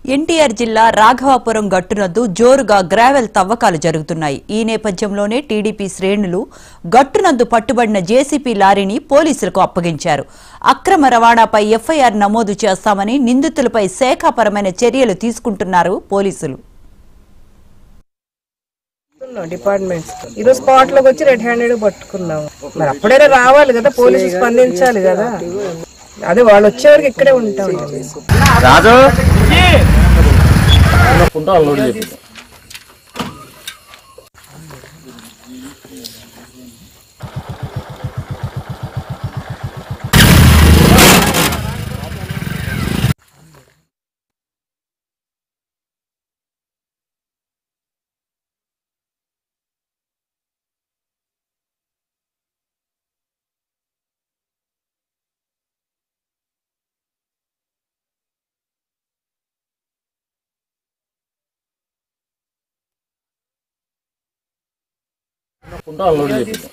ఎన్టీఆర్ జిల్లా రాఘవాపురం గట్టునద్దు జోరుగా గ్రావెల్ తవ్వకాలు జరుగుతున్నాయి ఈ నేపథ్యంలోనే టీడీపీ శ్రేణులు గట్టునందు పట్టుబడిన జేసీపీ లారీని పోలీసులకు అప్పగించారు అక్రమ రవాణాపై ఎఫ్ఐఆర్ నమోదు చేస్తామని నిందితులపై శాఖాపరమైన చర్యలు తీసుకుంటున్నారు పోలీసులు పట్టుకున్నాం డిపార్ట్మెంట్స్ తో ఈరోజు స్పాట్ లోకి వచ్చి రెడ్ హ్యాండెడ్ పట్టుకున్నాం మరి అప్పుడైనా రావాలి కదా పోలీసులు స్పందించాలి కదా అదే వాళ్ళు వచ్చే వరకు ఇక్కడే ఉంటాం రాజు కుంటా అన్లోడ్ చేపిద్దాం కుంటా అన్లోడ్ చేపిద్దాం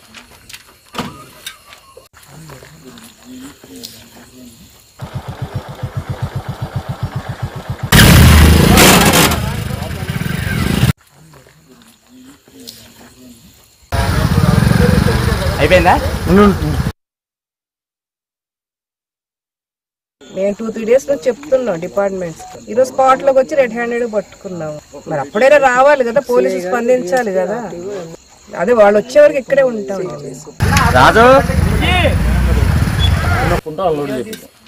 అయిపోయిందా మేము టూ త్రీ డేస్ నుంచి చెప్తున్నాం డిపార్ట్మెంట్స్ తో ఈరోజు స్పాట్ లోకి వచ్చి రెడ్ హ్యాండెడ్ పట్టుకున్నాం మరి అప్పుడైనా రావాలి కదా పోలీసులు స్పందించాలి కదా అదే వాళ్ళు వచ్చే వరకు ఇక్కడే ఉంటాం రాజు కుంటా అన్లోడ్ చేపిద్దాం